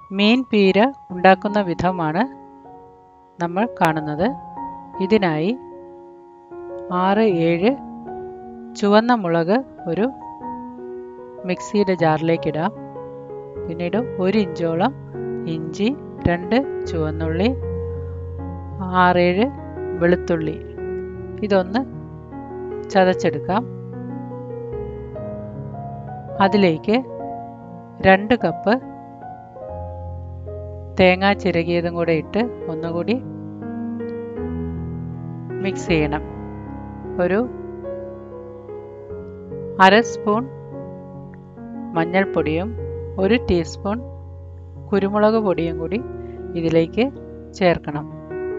മീൻ പീര ഉണ്ടാക്കുന്ന വിധമാണ് നമ്മൾ കാണുന്നത് ഇതിനായി ആറ് ഏഴ് ചുവന്ന മുളക് ഒരു മിക്സിയുടെ ജാറിലേക്ക് ഇടാം പിന്നീട് ഒരു ഇഞ്ചോളം ഇഞ്ചി രണ്ട് ചുവന്നുള്ളി ആറേഴ് വെളുത്തുള്ളി ഇതൊന്ന് ചതച്ചെടുക്കാം അതിലേക്ക് രണ്ട് കപ്പ് തേങ്ങ ചിരകിയതും കൂടെ ഇട്ട് ഒന്നുകൂടി മിക്സ് ചെയ്യണം ഒരു അര സ്പൂൺ മഞ്ഞൾപ്പൊടിയും ഒരു ടീസ്പൂൺ കുരുമുളക് പൊടിയും കൂടി ഇതിലേക്ക് ചേർക്കണം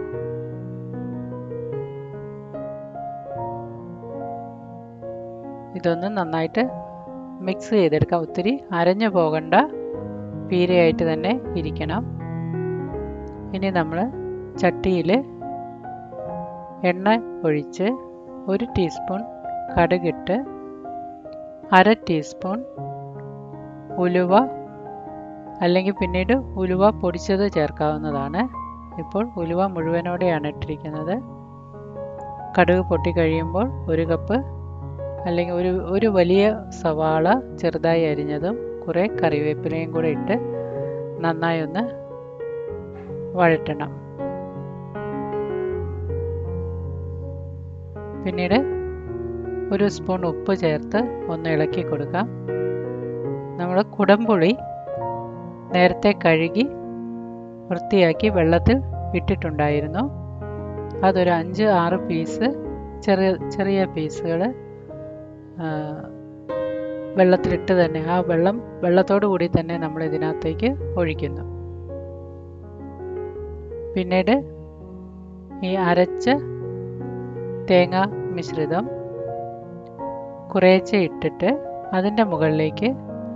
ഇതൊന്ന് നന്നായിട്ട് മിക്സ് ചെയ്തെടുക്കാം ഒത്തിരി അരഞ്ഞു പോകണ്ട പീരയായിട്ട് തന്നെ ഇരിക്കണം ഇനി നമ്മൾ ചട്ടിയിൽ എണ്ണ ഒഴിച്ച് ഒരു ടീസ്പൂൺ കടുകിട്ട് അര ടീസ്പൂൺ ഉലുവ അല്ലെങ്കിൽ പിന്നീട് ഉലുവ പൊടിച്ചത് ചേർക്കാവുന്നതാണ് ഇപ്പോൾ ഉലുവ മുഴുവനോടെയാണ് ഇട്ടിരിക്കുന്നത് കടുക് പൊട്ടി കഴിയുമ്പോൾ ഒരു കപ്പ് അല്ലെങ്കിൽ ഒരു ഒരു വലിയ സവാള ചെറുതായി അരിഞ്ഞതും കുറേ കറിവേപ്പിലയും കൂടെ ഇട്ട് നന്നായി ഒന്ന് വഴറ്റണം പിന്നീട് ഒരു സ്പൂൺ ഉപ്പ് ചേർത്ത് ഒന്ന് ഇളക്കി കൊടുക്കാം നമ്മൾ കുടംപുളി നേരത്തെ കഴുകി വൃത്തിയാക്കി വെള്ളത്തിൽ ഇട്ടിട്ടുണ്ടായിരുന്നു അതൊരു അഞ്ച് ആറ് പീസ് ചെറിയ ചെറിയ പീസുകൾ വെള്ളത്തിലിട്ട് തന്നെ ആ വെള്ളം വെള്ളത്തോടു കൂടി തന്നെ നമ്മൾ ഇതിനകത്തേക്ക് ഒഴിക്കുന്നു പിന്നീട് ഈ അരച്ച തേങ്ങ മിശ്രിതം കുറേശ്ശെ ഇട്ടിട്ട് അതിൻ്റെ മുകളിലേക്ക്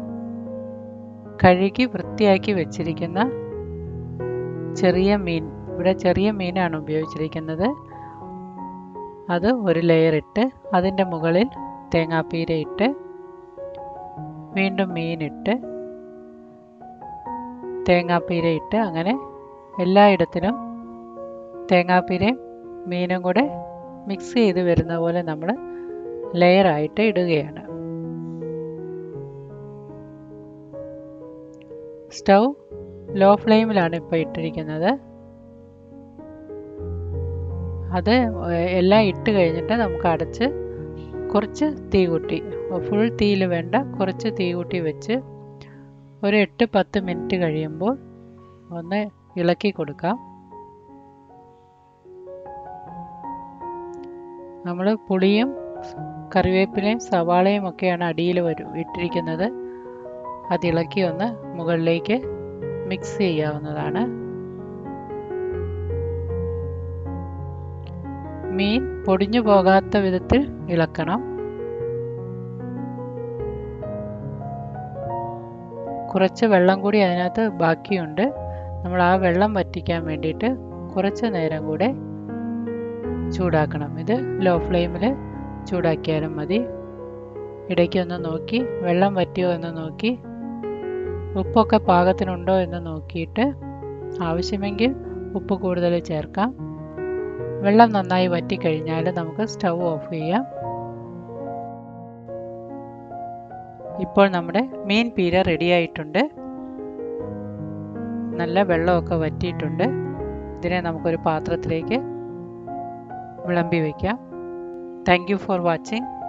കഴുകി വൃത്തിയാക്കി വെച്ചിരിക്കുന്ന ചെറിയ മീൻ ഇവിടെ ചെറിയ മീനാണ് ഉപയോഗിച്ചിരിക്കുന്നത് അത് ഒരു ലെയർ ഇട്ട് അതിൻ്റെ മുകളിൽ തേങ്ങാപ്പീര ഇട്ട് വീണ്ടും മീനിട്ട് തേങ്ങാപ്പീര ഇട്ട് അങ്ങനെ എല്ലായിടത്തിലും തേങ്ങാപ്പീരയും മീനും കൂടെ മിക്സ് ചെയ്ത് വരുന്ന പോലെ നമ്മൾ ലെയറായിട്ട് ഇടുകയാണ് സ്റ്റൗ ലോ ഫ്ലെയിമിലാണ് ഇപ്പോൾ ഇട്ടിരിക്കുന്നത് അത് എല്ലാം ഇട്ട് കഴിഞ്ഞിട്ട് നമുക്ക് അടച്ച് കുറച്ച് തീ കൂട്ടി ഫുൾ തീയിൽ വേണ്ട കുറച്ച് തീ കൂട്ടി വെച്ച് ഒരു എട്ട് പത്ത് മിനിറ്റ് കഴിയുമ്പോൾ ഒന്ന് ഇളക്കി കൊടുക്കാം നമ്മൾ പുളിയും കറിവേപ്പിലയും സവാളയും ഒക്കെയാണ് അടിയിൽ വരും ഇട്ടിരിക്കുന്നത് അത് ഇളക്കി ഒന്ന് മുകളിലേക്ക് മിക്സ് ചെയ്യാവുന്നതാണ് മീൻ പൊടിഞ്ഞു പോകാത്ത വിധത്തിൽ ഇളക്കണം കുറച്ച് വെള്ളം കൂടി അതിനകത്ത് ബാക്കിയുണ്ട് നമ്മൾ ആ വെള്ളം വറ്റിക്കാൻ വേണ്ടിയിട്ട് കുറച്ച് നേരം കൂടെ ചൂടാക്കണം ഇത് ലോ ഫ്ലെയിമിൽ ചൂടാക്കിയാലും മതി ഇടയ്ക്കൊന്ന് നോക്കി വെള്ളം വറ്റിയോ എന്ന് നോക്കി ഉപ്പൊക്കെ പാകത്തിനുണ്ടോ എന്ന് നോക്കിയിട്ട് ആവശ്യമെങ്കിൽ ഉപ്പ് കൂടുതൽ ചേർക്കാം വെള്ളം നന്നായി വറ്റിക്കഴിഞ്ഞാൽ നമുക്ക് സ്റ്റൗ ഓഫ് ചെയ്യാം ഇപ്പോൾ നമ്മുടെ മീൻ പീര റെഡിയായിട്ടുണ്ട് നല്ല വെള്ളമൊക്കെ വറ്റിയിട്ടുണ്ട് ഇതിനെ നമുക്കൊരു പാത്രത്തിലേക്ക് വിളമ്പി വയ്ക്കാം താങ്ക് യു ഫോർ വാച്ചിങ്